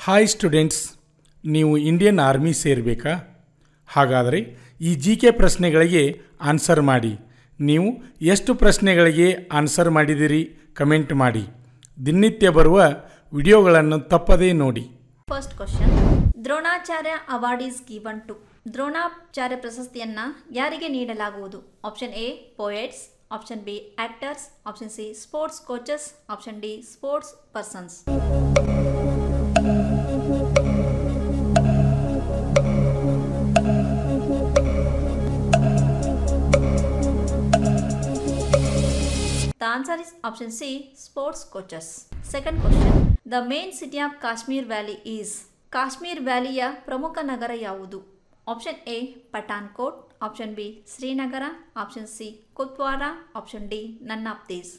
Hi students ನೀವು Indian army ಸೇರಬೇಕಾ ಹಾಗಾದರೆ ಈ ಜಿ ಕೆ ಪ್ರಶ್ನೆಗಳಿಗೆ ಆನ್ಸರ್ ಮಾಡಿ ನೀವು ಎಷ್ಟು ಪ್ರಶ್ನೆಗಳಿಗೆ ಆನ್ಸರ್ ಮಾಡಿದಿರಿ ಕಮೆಂಟ್ ಮಾಡಿ ದಿನನಿತ್ಯ ಬರುವ ವಿಡಿಯೋಗಳನ್ನು ತಪ್ಪದೇ ನೋಡಿ first question Dronacharya award is given to Dronacharya ಪ್ರಶಸ್ತಿಯನ್ನ ಯಾರಿಗೆ ನೀಡಲಾಗುವುದು option A poets option B actors option C sports coaches option D sports persons The answer is option C, sports coaches. Second question. The main city of Kashmir Valley is Kashmir ವ್ಯಾಲಿಯ ಪ್ರಮುಖ ನಗರ ಯಾವುದು option A Pathankot option B Srinagar option C ಕುತ್ವಾರ option D none of these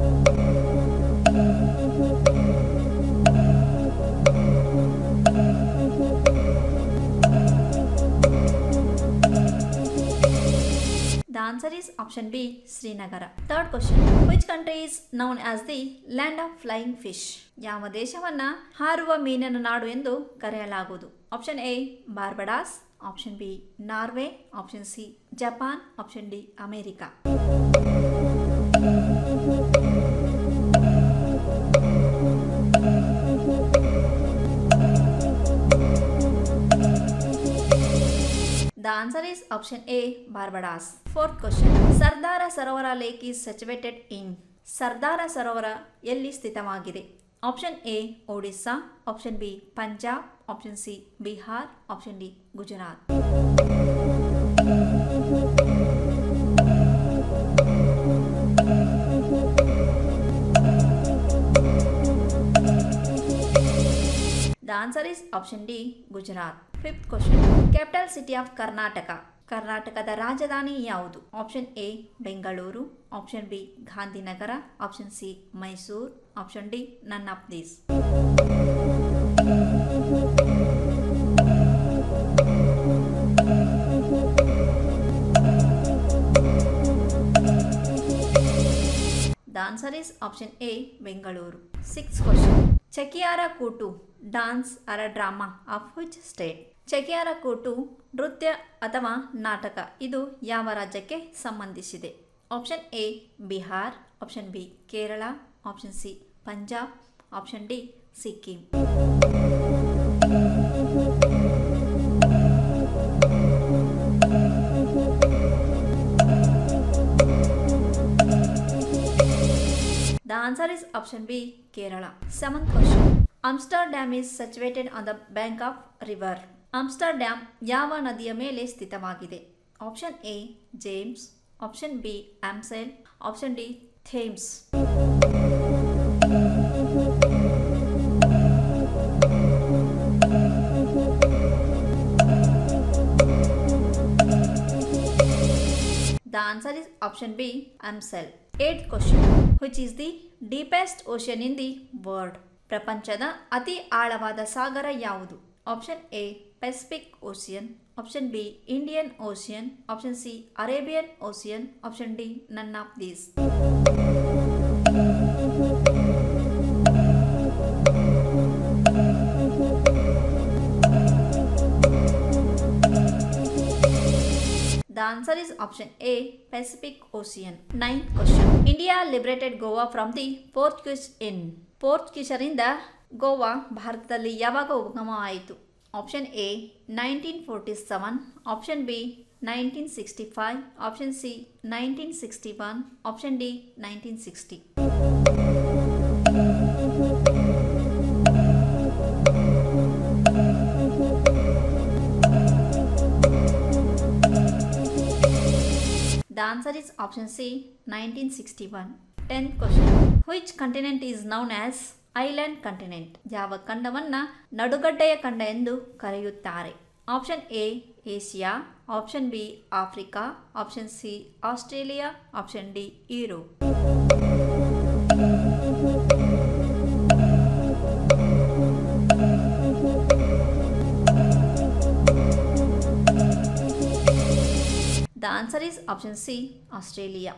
The answer is option B, Srinagar. Third question. Which country is known as the land of flying fish? ಯಾವ ದೇಶವನ್ನ ಹಾರುವ ಮೀನಿನ ನಾಡು ಎಂದು ಕರೆಯಲಾಗುವುದು option A Barbados option B Norway option C Japan option D America The answer is option A, Barbados. Fourth question. Sardar Sarovar lake is situated in Sardar Sarovar ಎಲ್ಲಿ ಸ್ಥಿತವಾಗಿದೆ option A Odisha option B Punjab option C Bihar option D Gujarat The answer is option D, Gujarat. Fifth question. Capital city of Karnataka. ಕರ್ನಾಟಕದ ರಾಜಧಾನಿ ಯಾವುದು option A Bengaluru option B Gandhinagar option C Mysuru option D none of these The answer is option A, Bengaluru. Sixth question. Chekiara Kutu dance or a drama of which state? Chakyar Koothu ನೃತ್ಯ ಅಥವಾ ನಾಟಕ ಇದು ಯಾವ ರಾಜ್ಯಕ್ಕೆ ಸಂಬಂಧಿಸಿದೆ option A Bihar option B Kerala option C Punjab option D Sikkim The answer is option B, Kerala. Seventh question. Amsterdam is situated on the bank of river. Amsterdam ಯಾವ ನದಿಯ ಮೇಲೆ ಸ್ಥಿತವಾಗಿದೆ option A James option B Amstel option D Thames The answer is option B, Amsel. Eighth question. Which is the deepest ocean in the world? ಪ್ರಪಂಚದ ಅತಿ ಆಳವಾದ ಸಾಗರ ಯಾವುದು option A Pacific Ocean option B Indian Ocean option C Arabian Ocean option D none of these The answer is option A, Pacific Ocean. Ninth question. India liberated Goa from the Portuguese in. ಪೋರ್ಚುಗೀಸರಿಂದ ಗೋವಾ ಭಾರತದಲ್ಲಿ ಯಾವಾಗ ಉಗಮ ಆಯಿತು option A nineteen forty seven option B nineteen sixty five option C nineteen sixty one option D nineteen sixty The answer is option C 1961. 10th question. Which continent is known as island continent ಯಾವ ಖಂಡವನ್ನ ನಡುಗಡ್ಡೆಯ ಖಂಡ ಎಂದು ಕರೆಯುತ್ತಾರೆ option A Asia option B Africa option C Australia option D Europe The answer is option C, Australia.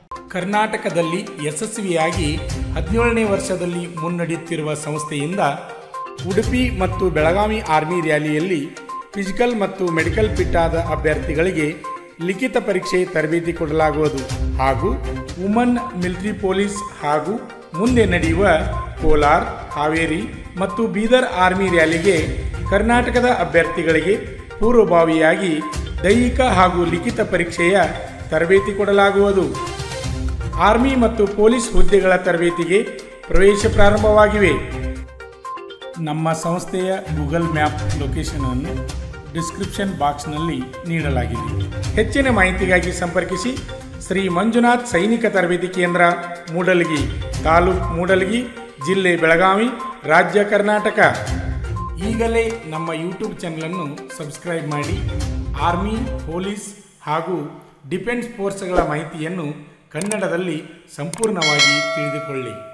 ಕರ್ನಾಟಕದಲ್ಲಿ ಯಶಸ್ವಿಯಾಗಿ ಹದಿನೇಳನೇ ವರ್ಷದಲ್ಲಿ ಮುನ್ನಡೆಯುತ್ತಿರುವ ಸಂಸ್ಥೆಯಿಂದ ಉಡುಪಿ ಮತ್ತು ಬೆಳಗಾವಿ ಆರ್ಮಿ ರ್ಯಾಲಿಯಲ್ಲಿ ಫಿಸಿಕಲ್ ಮತ್ತು ಮೆಡಿಕಲ್ ಫಿಟ್ ಆದ ಅಭ್ಯರ್ಥಿಗಳಿಗೆ ಲಿಖಿತ ಪರೀಕ್ಷೆ ತರಬೇತಿ ಕೊಡಲಾಗುವುದು ಹಾಗೂ ವುಮನ್ ಮಿಲಿಟರಿ ಪೊಲೀಸ್ ಹಾಗೂ ಮುಂದೆ ನಡೆಯುವ ಕೋಲಾರ್ ಹಾವೇರಿ ಮತ್ತು ಬೀದರ್ ಆರ್ಮಿ ರ್ಯಾಲಿಗೆ ಕರ್ನಾಟಕದ ಅಭ್ಯರ್ಥಿಗಳಿಗೆ ಪೂರ್ವಭಾವಿಯಾಗಿ ದೈಹಿಕ ಹಾಗೂ ಲಿಖಿತ ಪರೀಕ್ಷೆಯ ತರಬೇತಿ ಕೊಡಲಾಗುವುದು ಆರ್ಮಿ ಮತ್ತು ಪೊಲೀಸ್ ಹುದ್ದೆಗಳ ತರಬೇತಿಗೆ ಪ್ರವೇಶ ಪ್ರಾರಂಭವಾಗಿವೆ ನಮ್ಮ ಸಂಸ್ಥೆಯ ಗೂಗಲ್ ಮ್ಯಾಪ್ ಲೊಕೇಶನ್ ಅನ್ನು ಡಿಸ್ಕ್ರಿಪ್ಷನ್ ಬಾಕ್ಸ್ನಲ್ಲಿ ನೀಡಲಾಗಿದೆ ಹೆಚ್ಚಿನ ಮಾಹಿತಿಗಾಗಿ ಸಂಪರ್ಕಿಸಿ ಶ್ರೀ ಮಂಜುನಾಥ್ ಸೈನಿಕ ತರಬೇತಿ ಕೇಂದ್ರ ಮೂಡಲಗಿ ತಾಲೂಕ್ ಮೂಡಲಗಿ ಜಿಲ್ಲೆ ಬೆಳಗಾವಿ ರಾಜ್ಯ ಕರ್ನಾಟಕ ಈಗಲೇ ನಮ್ಮ ಯೂಟ್ಯೂಬ್ ಚಾನಲನ್ನು ಸಬ್ಸ್ಕ್ರೈಬ್ ಮಾಡಿ ಆರ್ಮಿ ಪೊಲೀಸ್ ಹಾಗೂ ಡಿಫೆನ್ಸ್ ಫೋರ್ಸ್ಗಳ ಮಾಹಿತಿಯನ್ನು ಕನ್ನಡದಲ್ಲಿ ಸಂಪೂರ್ಣವಾಗಿ ತಿಳಿದುಕೊಳ್ಳಿ